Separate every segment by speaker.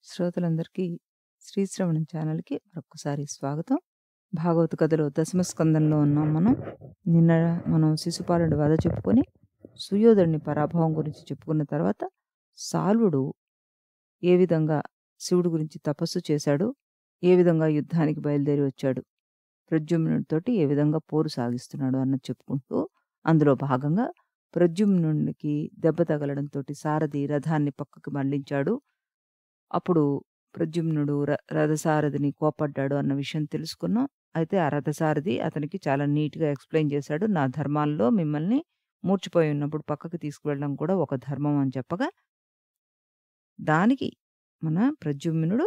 Speaker 1: శ్రోతలందరికీ శ్రీశ్రవణం ఛానల్‌కి మరొక్కసారి స్వాగతం. భాగవత కథలో దశమ స్కందంలో ఉన్నాం మనం. నిన్న మనం శిశుపాలుడి వధ చెప్పుకొని, సుయోధుడిని పరాభవం గురించి చెప్పుకున్న తర్వాత, సాల్వుడు ఏ విధంగా శివుడి గురించి తపస్సు చేశాడు, ఏ విధంగా యుద్ధానికి బయలుదేరి వచ్చాడు, ప్రద్యుమ్నుడితోటి ఏ విధంగా పోరు సాగిస్తున్నాడు అన్నది చెప్పుకుంటూ, అందులో భాగంగా ప్రద్యుమ్నుడికి దెబ్బ తగలడంతోటి సారథి రథాన్ని పక్కకి మళ్లించాడు. అప్పుడు ప్రద్యుమ్నుడు ర రథసారథిని కోప్పడ్డాడు అన్న విషయం తెలుసుకున్నాం. అయితే ఆ రథసారథి అతనికి చాలా నీట్‌గా ఎక్స్‌ప్లెయిన్ చేశాడు. నా ధర్మాల్లో మిమ్మల్ని మూర్ఛపోయి ఉన్నప్పుడు పక్కకి తీసుకువెళ్ళడం కూడా ఒక ధర్మం అని చెప్పగా దానికి మన ప్రద్యుమ్నుడు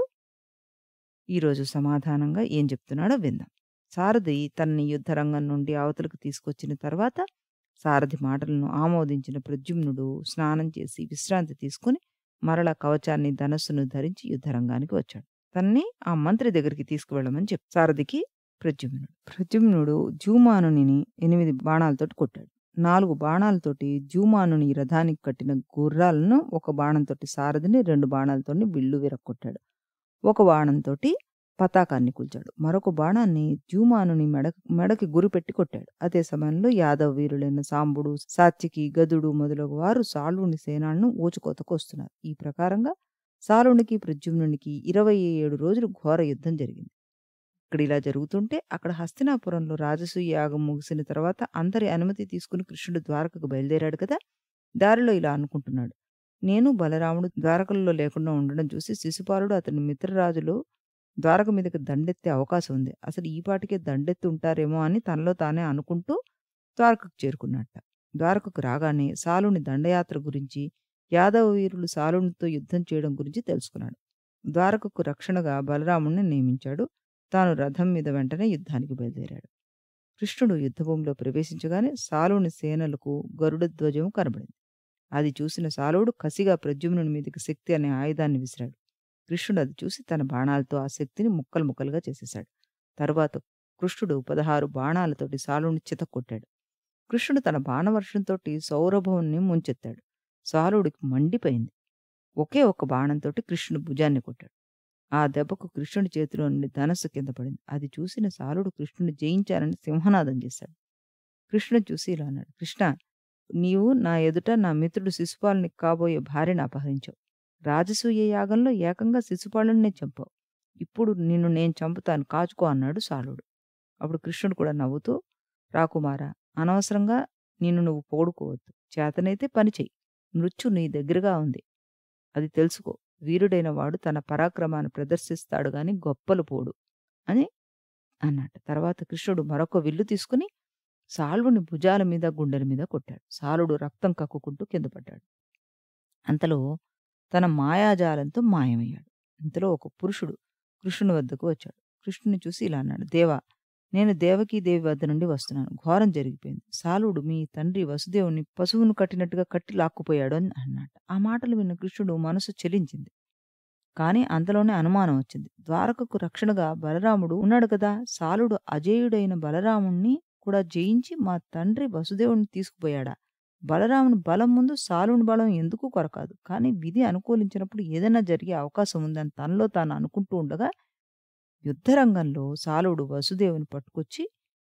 Speaker 1: ఈరోజు సమాధానంగా ఏం చెప్తున్నాడో విందాం. సారథి తనని యుద్ధరంగం నుండి అవతలకు తీసుకొచ్చిన తర్వాత, సారథి మాటలను ఆమోదించిన ప్రద్యుమ్నుడు స్నానం చేసి విశ్రాంతి తీసుకొని, మరలా కవచాన్ని, ధనస్సును ధరించి యుద్ధరంగానికి వచ్చాడు. తనని ఆ మంత్రి దగ్గరికి తీసుకువెళ్ళమని చెప్పి సారథికి ప్రద్యుమ్నుడు. ప్రద్యుమ్నుడు జూమానుని 8 బాణాలతోటి కొట్టాడు. 4 బాణాలతోటి జూమానుని రథానికి కట్టిన గుర్రాలను, ఒక బాణంతోటి సారథిని, 2 బాణాలతోని విల్లు విరగ్గొట్టాడు. ఒక బాణంతోటి పతాకాన్ని కూల్చాడు. మరొక బాణాన్ని జూమానుని మెడ మెడకి గురిపెట్టి కొట్టాడు. అదే సమయంలో యాదవ వీరులైన సాంబుడు, సాత్యకి, గదుడు మొదలగు వారు సాల్వుని సేనలను ఊచకోతకు వస్తున్నారు. ఈ ప్రకారంగా సాలునికి, ప్రద్యుమ్నునికి 27 రోజులు ఘోర యుద్ధం జరిగింది. ఇక్కడిలా జరుగుతుంటే, అక్కడ హస్తినాపురంలో రాజసూయ యాగం ముగిసిన తర్వాత అందరి అనుమతి తీసుకుని కృష్ణుడు ద్వారకకు బయలుదేరాడు కదా! దారిలో ఇలా అనుకుంటున్నాడు. నేను, బలరాముడు ద్వారకలో లేకుండా ఉండడం చూసి శిశుపాలుడు, అతని మిత్రరాజులు ద్వారక మీదకి దండెత్తే అవకాశం ఉంది. అసలు ఈపాటికే దండెత్తి ఉంటారేమో అని తనలో తానే అనుకుంటూ ద్వారకకు చేరుకున్నట్ట. ద్వారకకు రాగానే సాలుని దండయాత్ర గురించి, యాదవ వీరులు సాలునితో యుద్ధం చేయడం గురించి తెలుసుకున్నాడు. ద్వారకకు రక్షణగా బలరాముడిని నియమించాడు. తాను రథం మీద వెంటనే యుద్ధానికి బయలుదేరాడు. కృష్ణుడు యుద్ధభూమిలో ప్రవేశించగానే సాలుని సేనలకు గరుడ ధ్వజం కనబడింది. అది చూసిన సాలుడు కసిగా ప్రద్యుమ్నుని మీదకి శక్తి అనే ఆయుధాన్ని విసిరాడు. కృష్ణుడు అది చూసి తన బాణాలతో ఆ శక్తిని ముక్కలు ముక్కలుగా చేసేశాడు. తరువాత కృష్ణుడు 16 బాణాలతోటి సాలుని చితక్కొట్టాడు. కృష్ణుడు తన బాణవర్షంతోటి సౌరభువుని ముంచెత్తాడు. సాలుడికి మండిపోయింది. ఒకే ఒక్క బాణంతోటి కృష్ణుడు భుజాన్ని కొట్టాడు. ఆ దెబ్బకు కృష్ణుడి చేతిలో నుండి ధనస్సు కింద పడింది. అది చూసిన సాలుడు కృష్ణుడిని జయించానని సింహనాదం చేశాడు. కృష్ణుడు చూసి ఇలా అన్నాడు. కృష్ణా! నీవు నా ఎదుట నా మిత్రుడు శిశుపాలునికి కాబోయే భార్యను అపహరించావు. రాజసూయ యాగంలో ఏకంగా శిశుపాలుడినే చంపావు. ఇప్పుడు నిన్ను నేను చంపుతాను కాచుకో అన్నాడు సాలుడు. అప్పుడు కృష్ణుడు కూడా నవ్వుతూ, రా కుమారా! అనవసరంగా నిన్ను నువ్వు పొగుడుకోవద్దు. చేతనైతే పని చెయ్యి. మృత్యు నీ దగ్గరగా ఉంది. అది తెలుసుకో. వీరుడైన వాడు తన పరాక్రమాన్ని ప్రదర్శిస్తాడు గాని గొప్పలు పోడు అని అన్నాడు. తర్వాత కృష్ణుడు మరొక విల్లు తీసుకుని సాల్వుని భుజాల మీద, గుండెల మీద కొట్టాడు. సాలుడు రక్తం కక్కుకుంటూ కింద పడ్డాడు. అంతలో తన మాయాజాలంతో మాయమయ్యాడు. ఇంతలో ఒక పురుషుడు కృష్ణుని వద్దకు వచ్చాడు. కృష్ణుని చూసి ఇలా అన్నాడు. దేవా! నేను దేవకీదేవి వద్ద నుండి వస్తున్నాను. ఘోరం జరిగిపోయింది. సాలుడు మీ తండ్రి వసుదేవుని పశువును కట్టినట్టుగా కట్టి లాక్కుపోయాడు అని అన్నాడు. ఆ మాటలు విన్న కృష్ణుడు మనసు చలించింది. కాని అంతలోనే అనుమానం వచ్చింది. ద్వారకకు రక్షణగా బలరాముడు ఉన్నాడు కదా! సాలుడు అజేయుడైన బలరాముణ్ణి కూడా జయించి మా తండ్రి వసుదేవుని తీసుకుపోయాడా? బలరాముని బలం ముందు సాలుని బలం ఎందుకు కొరకాదు. కానీ విధి అనుకూలించినప్పుడు ఏదైనా జరిగే అవకాశం ఉందని తనలో తాను అనుకుంటూ ఉండగా, యుద్ధరంగంలో సాలుడు వసుదేవుని పట్టుకొచ్చి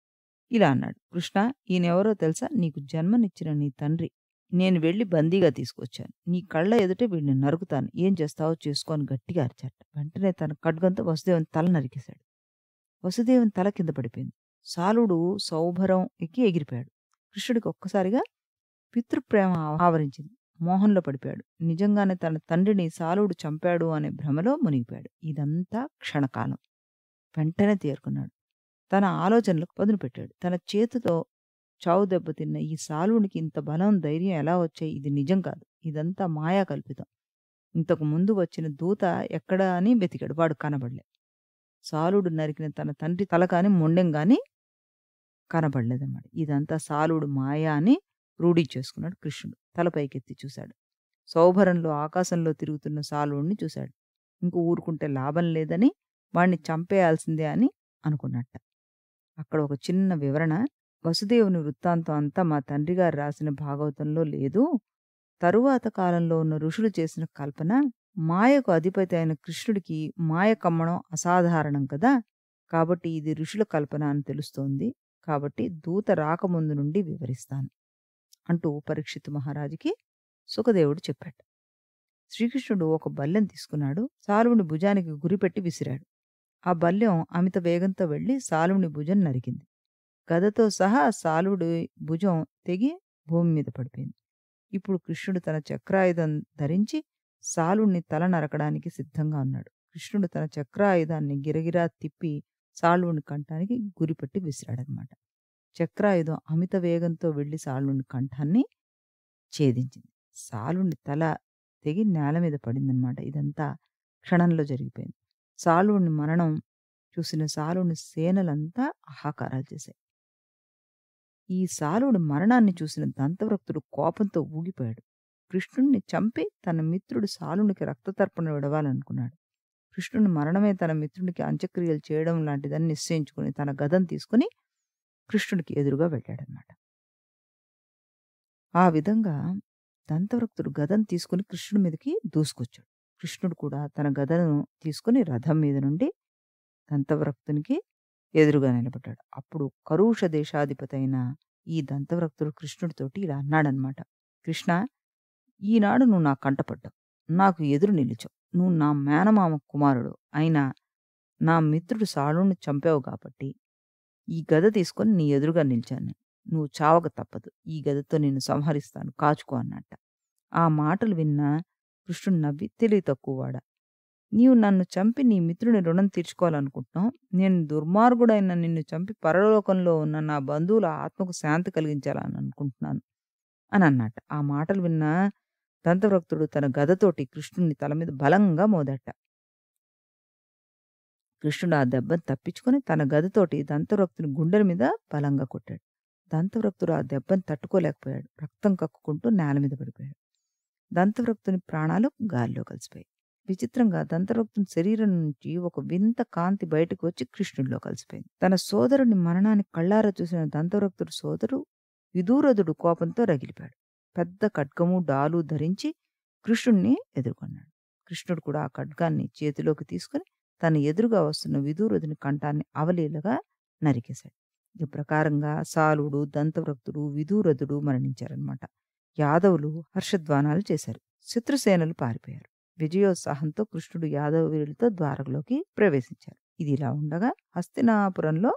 Speaker 1: ఇలా అన్నాడు. కృష్ణా! ఈయనెవరో తెలుసా? నీకు జన్మనిచ్చిన నీ తండ్రి. నేను వెళ్లి బందీగా తీసుకొచ్చాను. నీ కళ్ళ ఎదుటే వీడిని నరుకుతాను. ఏం చేస్తావో చేసుకో అని గట్టిగా అరిచాట. వెంటనే తన ఖడ్గంతో వసుదేవుని తల నరికేశాడు. వసుదేవుని తల కింద పడిపోయింది. సాలుడు సౌభరం ఎక్కి ఎగిరిపోయాడు. కృష్ణుడికి ఒక్కసారిగా పితృప్రేమ ఆవరించింది. మోహంలో పడిపోయాడు. నిజంగానే తన తండ్రిని సాలుడు చంపాడు అనే భ్రమలో మునిగిపోయాడు. ఇదంతా క్షణకాలం. వెంటనే తేరుకున్నాడు. తన ఆలోచనలకు పదును పెట్టాడు. తన చేతితో చావు దెబ్బతిన్న ఈ సాలునికి ఇంత బలం, ధైర్యం ఎలా వచ్చాయి? ఇది నిజం కాదు. ఇదంతా మాయా కల్పితం. ఇంతకు ముందు వచ్చిన దూత ఎక్కడా అని వెతికాడు. వాడు కనబడలే. సాలుడు నరికిన తన తండ్రి తల కాని, మొండెం గాని కనబడలేదన్నమాట. ఇదంతా సాలుడు మాయ అని రూఢీ చేసుకున్నాడు కృష్ణుడు. తల పైకెత్తి చూశాడు. సౌభరంలో ఆకాశంలో తిరుగుతున్న సాలుడిని చూశాడు. ఇంక ఊరుకుంటే లాభం లేదని వాణ్ణి చంపేయాల్సిందే అని అనుకున్నట్ట. అక్కడ ఒక చిన్న వివరణ వసుదేవుని వృత్తాంతం అంతా మా తండ్రిగారు రాసిన భాగవతంలో లేదు. తరువాత కాలంలో ఉన్న ఋషులు చేసిన కల్పన మాయకు అధిపతి అయిన కృష్ణుడికి మాయ కమ్మడం అసాధారణం కదా కాబట్టి ఇది ఋషుల కల్పన అని తెలుస్తోంది కాబట్టి దూత రాకముందు నుండి వివరిస్తాను అంటూ పరీక్షిత్ మహారాజుకి సుఖదేవుడు చెప్పాడు శ్రీకృష్ణుడు ఒక బల్లెం తీసుకున్నాడు సాలువుని భుజానికి గురిపెట్టి విసిరాడు ఆ బల్యం అమిత వేగంతో వెళ్లి సాలువుని భుజం నరికింది గదతో సహా సాలువుడి భుజం తెగి భూమి మీద పడిపోయింది ఇప్పుడు కృష్ణుడు తన చక్రాయుధం ధరించి సాలుణ్ణి తల నరకడానికి సిద్ధంగా ఉన్నాడు కృష్ణుడు తన చక్రాయుధాన్ని గిరగిరా తిప్పి సాలువుని కంఠానికి గురిపెట్టి విసిరాడనమాట చక్రాయుధం అమిత వేగంతో వెళ్లి సాలుని కంఠాన్ని ఛేదించింది సాలుని తల తెగి నేల మీద పడిందనమాట ఇదంతా క్షణంలో జరిగిపోయింది సాలుని మరణం చూసిన సాలుని సేనలంతా ఆహాకారాలు చేశాయి ఈ సాలుడి మరణాన్ని చూసిన దంతవ్రక్తుడు కోపంతో ఊగిపోయాడు కృష్ణుణ్ణి చంపి తన మిత్రుడు సాలునికి రక్తతర్పణ విడవాలనుకున్నాడు కృష్ణుని మరణమే తన మిత్రునికి అంత్యక్రియలు చేయడం లాంటిదని నిశ్చయించుకుని తన గదం తీసుకుని కృష్ణుడికి ఎదురుగా వెళ్ళాడనమాట ఆ విధంగా దంతవృక్తుడు గదం తీసుకుని కృష్ణుడి మీదకి దూసుకొచ్చాడు కృష్ణుడు కూడా తన గదను తీసుకుని రథం మీద నుండి దంతవ్రక్తునికి ఎదురుగా నిలబడ్డాడు అప్పుడు కరుష దేశాధిపతి అయిన ఈ దంతవ్రక్తుడు కృష్ణుడితోటి ఇలా అన్నాడనమాట కృష్ణ ఈనాడు నువ్వు నా కంటపడ్డావు నాకు ఎదురు నిలిచావు నువ్వు నా మేనమామ కుమారుడు అయినా నా మిత్రుడు సాలుని చంపావు కాబట్టి ఈ గద తీసుకొని నీ ఎదురుగా నిలిచాను నువ్వు చావక తప్పదు ఈ గదతో నిన్ను సంహరిస్తాను కాచుకో అన్నట్ట ఆ మాటలు విన్న కృష్ణుడు నవ్వి తెలివి తక్కువవాడా నీవు నన్ను చంపి నీ మిత్రుని రుణం తీర్చుకోవాలనుకుంటున్నావు నేను దుర్మార్గుడైన నిన్ను చంపి పరలోకంలో ఉన్న నా బంధువుల ఆత్మకు శాంతి కలిగించాలని అనుకుంటున్నాను అని అన్నట్ట ఆ మాటలు విన్న దంతవ్రక్తుడు తన గదతోటి కృష్ణుని తల మీద బలంగా మోదట కృష్ణుడు ఆ దెబ్బను తప్పించుకొని తన గదతోటి దంతవ్రక్తుని గుండెల మీద బలంగా కొట్టాడు దంతవ్రక్తుడు ఆ దెబ్బను తట్టుకోలేకపోయాడు రక్తం కక్కుకుంటూ నేల మీద పడిపోయాడు దంతవ్రక్తుని ప్రాణాలు గాలిలో కలిసిపోయాయి విచిత్రంగా దంతవ్రక్తుని శరీరం నుంచి ఒక వింత కాంతి బయటకు వచ్చి కృష్ణుడిలో కలిసిపోయింది తన సోదరుని మరణాన్ని కళ్ళారా చూసిన దంతవ్రక్తుడు సోదరు విదూరదుడు కోపంతో రగిలిపాడు పెద్ద ఖడ్గము డాలు ధరించి కృష్ణుణ్ణి ఎదుర్కొన్నాడు కృష్ణుడు కూడా ఆ ఖడ్గాన్ని చేతిలోకి తీసుకుని తన ఎదురుగా వస్తున్న విదూరదుని కంఠాన్ని అవలీలగా నరికేశాడు ఈ ప్రకారంగా సాలుడు దంతవ్రక్తుడు విదూరదుడు మరణించారనమాట యాదవులు హర్షధ్వానాలు చేశారు శత్రుసేనలు పారిపోయారు విజయోత్సాహంతో కృష్ణుడు యాదవ వీరులతో ద్వారకలోకి ప్రవేశించారు ఇది ఇలా ఉండగా హస్తినాపురంలో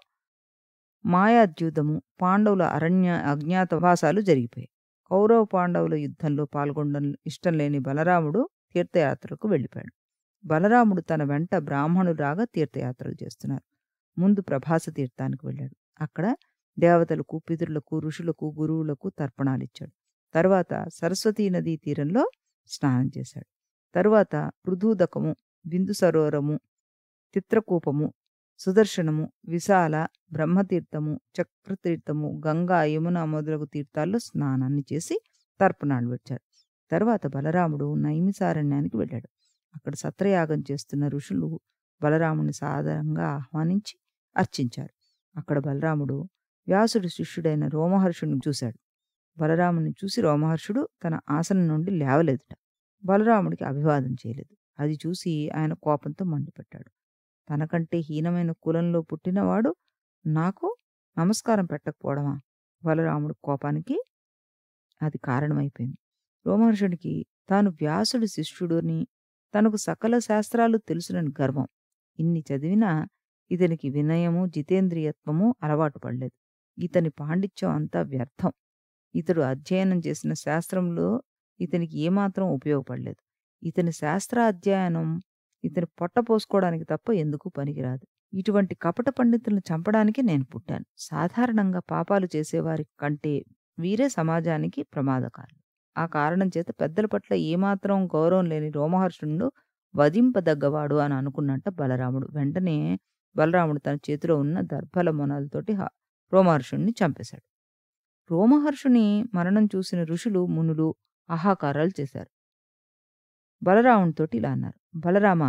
Speaker 1: మాయాద్యూతము పాండవుల అరణ్య అజ్ఞాతవాసాలు జరిగిపోయాయి కౌరవ పాండవుల యుద్ధంలో పాల్గొనడం ఇష్టం లేని బలరాముడు తీర్థయాత్రకు వెళ్ళిపోయాడు బలరాముడు తన వెంట బ్రాహ్మణులు రాగా తీర్థయాత్రలు చేస్తున్నారు ముందు ప్రభాస తీర్థానికి వెళ్ళాడు అక్కడ దేవతలకు పితరులకు ఋషులకు గురువులకు తర్పణాలిచ్చాడు తర్వాత సరస్వతీ నదీ తీరంలో స్నానం చేశాడు తరువాత పృథూదకము బిందు సరోవరము చిత్రకూపము సుదర్శనము విశాల బ్రహ్మతీర్థము చక్రతీర్థము గంగా యమున మొదలగు తీర్థాల్లో స్నానాన్ని చేసి తర్పణాలు వచ్చాడు తర్వాత బలరాముడు నైమిసారణ్యానికి వెళ్ళాడు అక్కడ సత్రయాగం చేస్తున్న ఋషులు బలరాముని సాదరంగా ఆహ్వానించి అర్చించారు అక్కడ బలరాముడు వ్యాసుడి శిష్యుడైన రోమహర్షుని చూశాడు బలరాముని చూసి రోమహర్షుడు తన ఆసనం నుండి లేవలేదుట బలరాముడికి అభివాదం చేయలేదు అది చూసి ఆయన కోపంతో మండిపెట్టాడు తనకంటే హీనమైన కులంలో పుట్టినవాడు నాకు నమస్కారం పెట్టకపోవడమా బలరాముడు కోపానికి అది కారణమైపోయింది రోమహర్షుడికి తాను వ్యాసుడి శిష్యుడుని తనకు సకల శాస్త్రాలు తెలుసునని గర్వం ఇన్ని చదివినా ఇతనికి వినయము జితేంద్రియత్వము అలవాటు పడలేదు ఇతని పాండిత్యం అంతా వ్యర్థం ఇతడు అధ్యయనం చేసిన శాస్త్రంలో ఇతనికి ఏమాత్రం ఉపయోగపడలేదు ఇతని శాస్త్ర అధ్యయనం ఇతని పొట్ట పోసుకోవడానికి తప్ప ఎందుకు పనికిరాదు ఇటువంటి కపట పండితులను చంపడానికి నేను పుట్టాను సాధారణంగా పాపాలు చేసేవారి కంటే వీరే సమాజానికి ప్రమాదకారులు ఆ కారణం చేత పెద్దల పట్ల ఏమాత్రం గౌరవం లేని రోమహర్షుడు వధింపదగ్గవాడు అని అనుకున్నట్ట బలరాముడు వెంటనే బలరాముడు తన చేతిలో ఉన్న దర్భల మొనాలతోటి హ- రోమహర్షుణ్ణి చంపేశాడు రోమహర్షుని మరణం చూసిన ఋషులు మునులు ఆహాకారాలు చేశారు బలరామునితోటి ఇలా అన్నారు బలరామ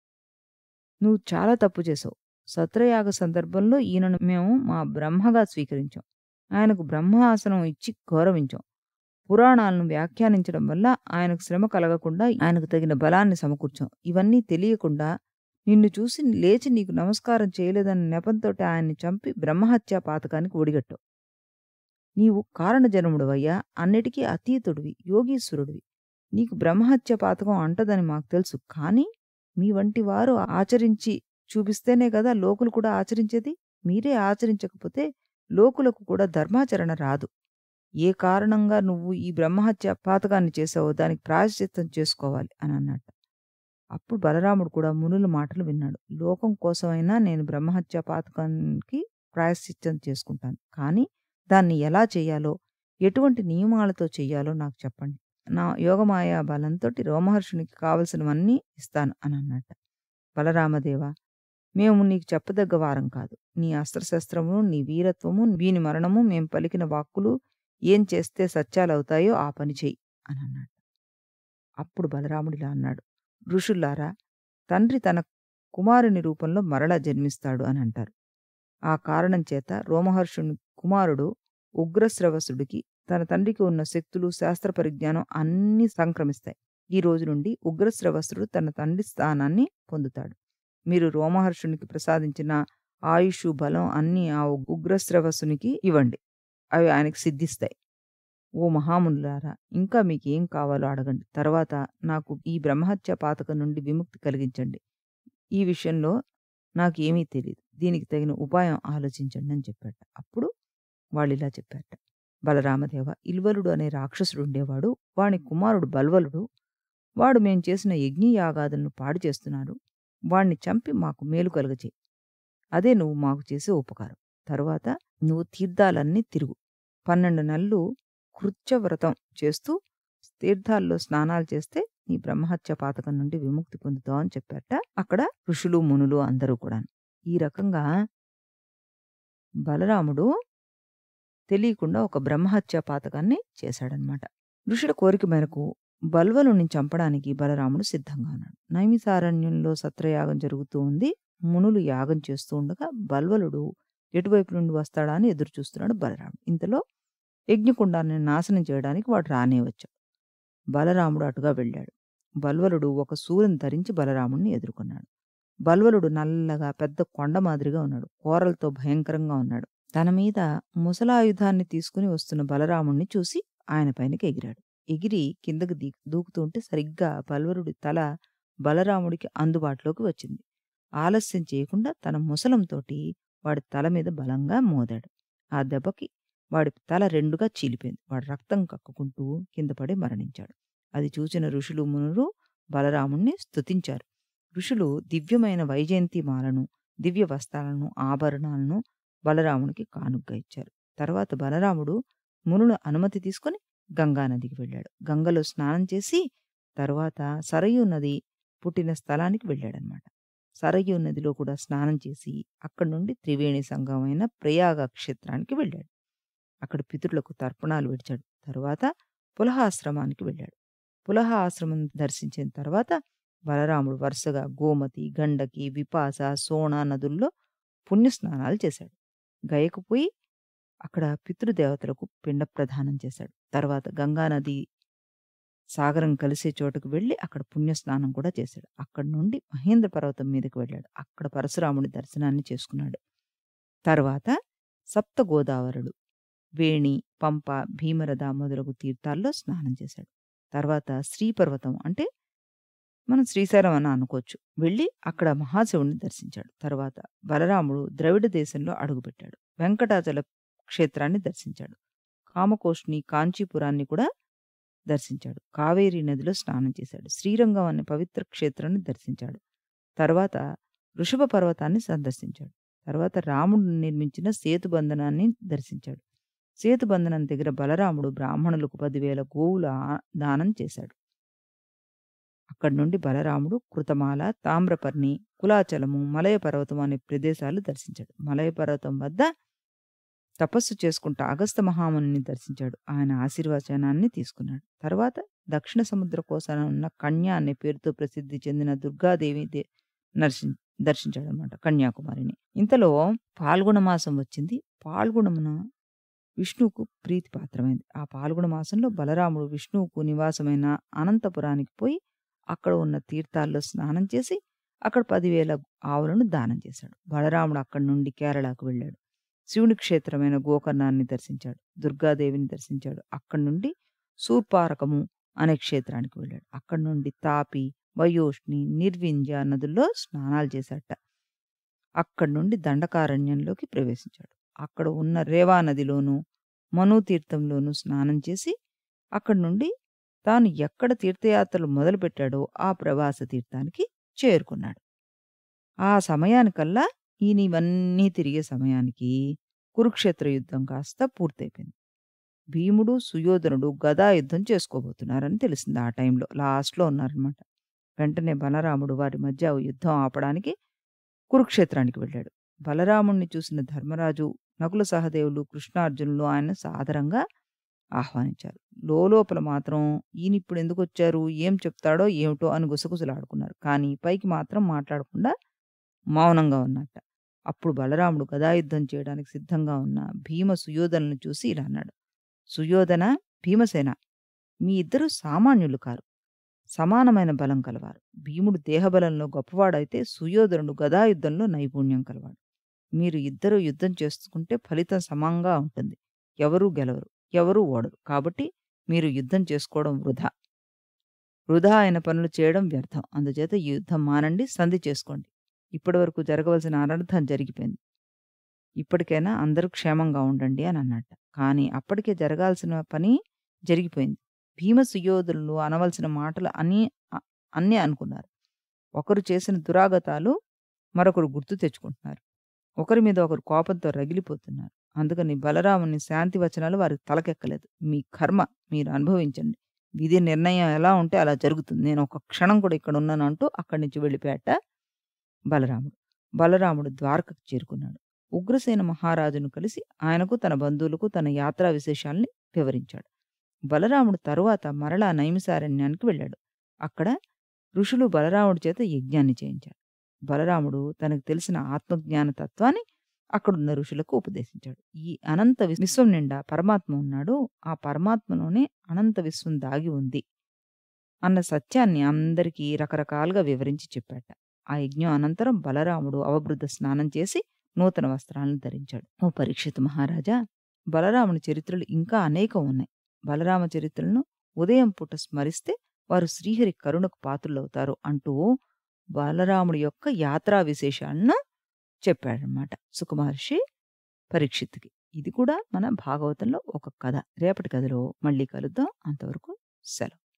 Speaker 1: నువ్వు చాలా తప్పు చేసావు సత్రయాగ సందర్భంలో ఈయనను మేము మా బ్రహ్మగా స్వీకరించాం ఆయనకు బ్రహ్మ ఆసనం ఇచ్చి గౌరవించాం పురాణాలను వ్యాఖ్యానించడం వల్ల ఆయనకు శ్రమ కలగకుండా ఆయనకు తగిన బలాన్ని సమకూర్చాం ఇవన్నీ తెలియకుండా నిన్ను చూసి లేచి నీకు నమస్కారం చేయలేదన్న నెపంతోటి ఆయన్ని చంపి బ్రహ్మహత్యా పాతకానికి ఒడిగట్టావు నీవు కారణజనముడవయ్యా అన్నిటికీ అతీతుడివి యోగీశ్వరుడివి నీకు బ్రహ్మహత్య పాతకం అంటదని మాకు తెలుసు కానీ మీ వంటి వారు ఆచరించి చూపిస్తేనే కదా లోకులు కూడా ఆచరించేది మీరే ఆచరించకపోతే లోకులకు కూడా ధర్మాచరణ రాదు ఏ కారణంగా నువ్వు ఈ బ్రహ్మహత్య పాతకాన్ని చేసావో దానికి ప్రాయశ్చిత్తం చేసుకోవాలి అని అన్నట్ట అప్పుడు బలరాముడు కూడా మునుల మాటలు విన్నాడు లోకం కోసమైనా నేను బ్రహ్మహత్య పాతకానికి ప్రాయశ్చిత్తం చేసుకుంటాను కానీ దాన్ని ఎలా చేయాలో ఎటువంటి నియమాలతో చెయ్యాలో నాకు చెప్పండి నా యోగమాయా బలంతో రోమహర్షునికి కావలసినవన్నీ ఇస్తాను అని అన్నట్ట బలరామదేవ మేము నీకు చెప్పదగ్గ వారం కాదు నీ అస్త్రశస్త్రము నీ వీరత్వము వీని మరణము మేం పలికిన వాక్కులు ఏం చేస్తే సత్యాలవుతాయో ఆ పని చెయ్యి అని అన్నాడు అప్పుడు బలరాముడిలా అన్నాడు ఋషుల్లారా తండ్రి తన కుమారుని రూపంలో మరలా జన్మిస్తాడు అని అంటారు ఆ కారణం చేత రోమహర్షుని కుమారుడు ఉగ్రశ్రవసుడికి తన తండ్రికి ఉన్న శక్తులు శాస్త్ర పరిజ్ఞానం అన్నీ సంక్రమిస్తాయి ఈ రోజు నుండి ఉగ్రశ్రవసుడు తన తండ్రి స్థానాన్ని పొందుతాడు మీరు రోమహర్షునికి ప్రసాదించిన ఆయుష్ బలం అన్నీ ఆ ఉగ్రశ్రవసునికి ఇవ్వండి అవి ఆయనకు సిద్ధిస్తాయి ఓ మహామునులారా ఇంకా మీకేం కావాలో అడగండి తర్వాత నాకు ఈ బ్రహ్మహత్య పాతకం నుండి విముక్తి కలిగించండి ఈ విషయంలో నాకు ఏమీ తెలియదు దీనికి తగిన ఉపాయం ఆలోచించండి అని చెప్పాట అప్పుడు వాళ్ళు ఇలా చెప్పారట బలరామదేవ ఇల్వలుడు అనే రాక్షసుడు ఉండేవాడు వాని కుమారుడు బల్వలుడు వాడు మేం చేసిన యజ్ఞయాగాదులను పాడు చేస్తున్నాడు వాణ్ణి చంపి మాకు మేలు కలుగచేయి అదే నువ్వు మాకు చేసే ఉపకారం తరువాత నువ్వు తీర్థాలన్నీ తిరుగు పన్నెండు నెలలు కృత్యవ్రతం చేస్తూ తీర్థాల్లో స్నానాలు చేస్తే నీ బ్రహ్మహత్య పాతకం నుండి విముక్తి పొందుతావు అని చెప్పారట అక్కడ ఋషులు మునులు అందరూ కూడా ఈ రకంగా బలరాముడు తెలియకుండా ఒక బ్రహ్మహత్య పాతకాన్ని చేశాడనమాట ఋషుల కోరిక మేరకు బల్వలుని చంపడానికి బలరాముడు సిద్ధంగా ఉన్నాడు నైమిసారణ్యంలో సత్రయాగం జరుగుతూ ఉంది మునులు యాగం చేస్తూ ఉండగా బల్వలుడు ఎటువైపు నుండి వస్తాడా అని ఎదురు చూస్తున్నాడు బలరాముడు ఇంతలో యజ్ఞకుండాన్ని నాశనం చేయడానికి వాడు రానే వచ్చాడు బలరాముడు అటుగా వెళ్ళాడు బల్వలుడు ఒక సూర్యుని ధరించి బలరాముడిని ఎదుర్కొన్నాడు బల్వలుడు నల్లగా పెద్ద కొండ మాదిరిగా ఉన్నాడు కోరలతో భయంకరంగా ఉన్నాడు తన మీద ముసలాయుధాన్ని తీసుకుని వస్తున్న బలరాముణ్ణి చూసి ఆయన పైనకి ఎగిరాడు ఎగిరి కిందకి దీ దూకుతుంటే సరిగ్గా బల్వరుడి తల బలరాముడికి అందుబాటులోకి వచ్చింది ఆలస్యం చేయకుండా తన ముసలంతోటి వాడి తల మీద బలంగా మోదాడు ఆ దెబ్బకి వాడి తల రెండుగా చీలిపోయింది వాడు రక్తం కక్కుకుంటూ కింద పడి మరణించాడు అది చూసిన ఋషులు మునులు బలరాముణ్ణి స్తుతించారు ఋషులు దివ్యమైన వైజయంతిమాలను దివ్య వస్త్రాలను ఆభరణాలను బలరామునికి కానుగ్గా ఇచ్చారు తర్వాత బలరాముడు మునుల అనుమతి తీసుకుని గంగానదికి వెళ్ళాడు గంగలో స్నానం చేసి తర్వాత సరయూ నది పుట్టిన స్థలానికి వెళ్ళాడనమాట సరయూ నదిలో కూడా స్నానం చేసి అక్కడి నుండి త్రివేణి సంగమైన ప్రయాగ క్షేత్రానికి వెళ్ళాడు అక్కడ పితరులకు తర్పణాలు విడిచాడు తర్వాత పులహ ఆశ్రమానికి వెళ్ళాడు పులహ ఆశ్రమం దర్శించిన తర్వాత బలరాముడు వరుసగా గోమతి గండకి విపాస సోణ నదుల్లో పుణ్యస్నానాలు చేశాడు గయకు పోయి అక్కడ పితృదేవతలకు పిండ ప్రదానం చేశాడు తర్వాత గంగానది సాగరం కలిసే చోటుకు వెళ్ళి అక్కడ పుణ్యస్నానం కూడా చేశాడు అక్కడి నుండి మహేంద్ర పర్వతం మీదకి వెళ్ళాడు అక్కడ పరశురాముడి దర్శనాన్ని చేసుకున్నాడు తర్వాత సప్త గోదావరులు వేణి పంప భీమరథ మొదలగు తీర్థాల్లో స్నానం చేశాడు తర్వాత శ్రీపర్వతం అంటే మనం శ్రీశైలం అని అనుకోవచ్చు వెళ్ళి అక్కడ మహాశివుణ్ణి దర్శించాడు తర్వాత బలరాముడు ద్రవిడ దేశంలో అడుగుపెట్టాడు వెంకటాచల క్షేత్రాన్ని దర్శించాడు కామకోష్ని కాంచీపురాన్ని కూడా దర్శించాడు కావేరీ నదిలో స్నానం చేశాడు శ్రీరంగం అనే పవిత్ర క్షేత్రాన్ని దర్శించాడు తర్వాత వృషభ పర్వతాన్ని సందర్శించాడు తర్వాత రాముడు నిర్మించిన సేతుబంధనాన్ని దర్శించాడు సేతుబంధనం దగ్గర బలరాముడు బ్రాహ్మణులకు పదివేల గోవుల దానం చేశాడు అక్కడి నుండి బలరాముడు కృతమాల తామ్రపర్ణి కులాచలము మలయ పర్వతం అనే ప్రదేశాలు దర్శించాడు మలయ పర్వతం వద్ద తపస్సు చేసుకుంటూ అగస్త మహాముని దర్శించాడు ఆయన ఆశీర్వచనాన్ని తీసుకున్నాడు తర్వాత దక్షిణ సముద్ర కోసాన ఉన్న కన్య అనే పేరుతో ప్రసిద్ధి చెందిన దుర్గాదేవి నర్శి దర్శించాడు అనమాట కన్యాకుమారిని ఇంతలో పాల్గొన మాసం వచ్చింది పాల్గొనమున విష్ణువుకు ప్రీతిపాత్రమైంది ఆ పాల్గొన మాసంలో బలరాముడు విష్ణువుకు నివాసమైన అనంతపురానికి పోయి అక్కడ ఉన్న తీర్థాల్లో స్నానం చేసి అక్కడ పదివేల ఆవులను దానం చేశాడు బలరాముడు అక్కడి నుండి కేరళకు వెళ్ళాడు శివుని క్షేత్రమైన గోకర్ణాన్ని దర్శించాడు దుర్గాదేవిని దర్శించాడు అక్కడి నుండి సూర్పారకము అనే క్షేత్రానికి వెళ్ళాడు అక్కడి నుండి తాపి వయోష్ణి నిర్వింజ నదుల్లో స్నానాలు చేశాట అక్కడి నుండి దండకారణ్యంలోకి ప్రవేశించాడు అక్కడ ఉన్న రేవా నదిలోను మను తీర్థంలోనూ స్నానం చేసి అక్కడి నుండి తాను ఎక్కడ తీర్థయాత్రలు మొదలుపెట్టాడో ఆ ప్రవాస తీర్థానికి చేరుకున్నాడు ఆ సమయానికల్లా ఈయన ఇవన్నీ తిరిగే సమయానికి కురుక్షేత్ర యుద్ధం కాస్త పూర్తయిపోయింది భీముడు సుయోధనుడు గదా యుద్ధం చేసుకోబోతున్నారని తెలిసింది ఆ టైంలో లాస్ట్లో ఉన్నారనమాట వెంటనే బలరాముడు వారి మధ్య యుద్ధం ఆపడానికి కురుక్షేత్రానికి వెళ్ళాడు బలరాముణ్ణి చూసిన ధర్మరాజు నకుల సహదేవులు కృష్ణార్జునులు ఆయన సాదరంగా ఆహ్వానించారు లోపల మాత్రం ఈయన ఇప్పుడు ఎందుకు వచ్చారు ఏం చెప్తాడో ఏమిటో అని గుసగుసలాడుకున్నారు కానీ పైకి మాత్రం మాట్లాడకుండా మౌనంగా ఉన్నట్ట అప్పుడు బలరాముడు గదాయుద్ధం చేయడానికి సిద్ధంగా ఉన్న భీమ సుయోధనను చూసి ఇలా అన్నాడు సుయోధన భీమసేన మీ ఇద్దరు సామాన్యులు కారు సమానమైన బలం కలవారు భీముడు దేహబలంలో గొప్పవాడైతే సుయోధనుడు గదాయుద్ధంలో నైపుణ్యం కలవాడు మీరు ఇద్దరు యుద్ధం చేసుకుంటే ఫలితం సమంగా ఉంటుంది ఎవరూ గెలవరు ఎవరూ ఓడరు కాబట్టి మీరు యుద్ధం చేసుకోవడం వృధా వృధా అయిన పనులు చేయడం వ్యర్థం అందుచేత ఈ యుద్ధం మానండి సంధి చేసుకోండి ఇప్పటివరకు జరగవలసిన అనర్థం జరిగిపోయింది ఇప్పటికైనా అందరూ క్షేమంగా ఉండండి అని అన్నట్ట కానీ అప్పటికే జరగాల్సిన పని జరిగిపోయింది భీమ సుయోధులు అనవలసిన మాటలు అన్నీ అన్నీ అనుకున్నారు ఒకరు చేసిన దురాగతాలు మరొకరు గుర్తు తెచ్చుకుంటున్నారు ఒకరి మీద ఒకరు కోపంతో రగిలిపోతున్నారు అందుకని బలరాముని శాంతి వచనాలు వారికి తలకెక్కలేదు మీ కర్మ మీరు అనుభవించండి విధి నిర్ణయం ఎలా ఉంటే అలా జరుగుతుంది నేను ఒక క్షణం కూడా ఇక్కడ ఉన్నాను అంటూ అక్కడి నుంచి వెళ్ళిపోయాట బలరాముడు బలరాముడు ద్వారకకు చేరుకున్నాడు ఉగ్రసేన మహారాజును కలిసి ఆయనకు తన బంధువులకు తన యాత్రా విశేషాల్ని వివరించాడు బలరాముడు తరువాత మరలా నైమిసారణ్యానికి వెళ్ళాడు అక్కడ ఋషులు బలరాముడి చేత యజ్ఞాన్ని చేయించాడు బలరాముడు తనకు తెలిసిన ఆత్మజ్ఞాన తత్వాన్ని అక్కడున్న ఋషులకు ఉపదేశించాడు ఈ అనంత విశ్వం నిండా పరమాత్మ ఉన్నాడు ఆ పరమాత్మలోనే అనంత విశ్వం దాగి ఉంది అన్న సత్యాన్ని అందరికీ రకరకాలుగా వివరించి చెప్పాట ఆ యజ్ఞం అనంతరం బలరాముడు అవబృద్ధ స్నానం చేసి నూతన వస్త్రాలను ధరించాడు ఓ పరీక్షిత్ మహారాజా బలరాముని చరిత్రలు ఇంకా అనేకం ఉన్నాయి బలరామ చరిత్రలను ఉదయం పూట స్మరిస్తే వారు శ్రీహరి కరుణకు పాత్రులవుతారు అంటూ బలరాముడి యొక్క యాత్రా విశేషాలను చెప్పాడనమాట సుకుమహర్షి పరీక్షిత్కి ఇది కూడా మన భాగవతంలో ఒక కథ రేపటి కథలో మళ్ళీ కలుద్దాం అంతవరకు సెలవు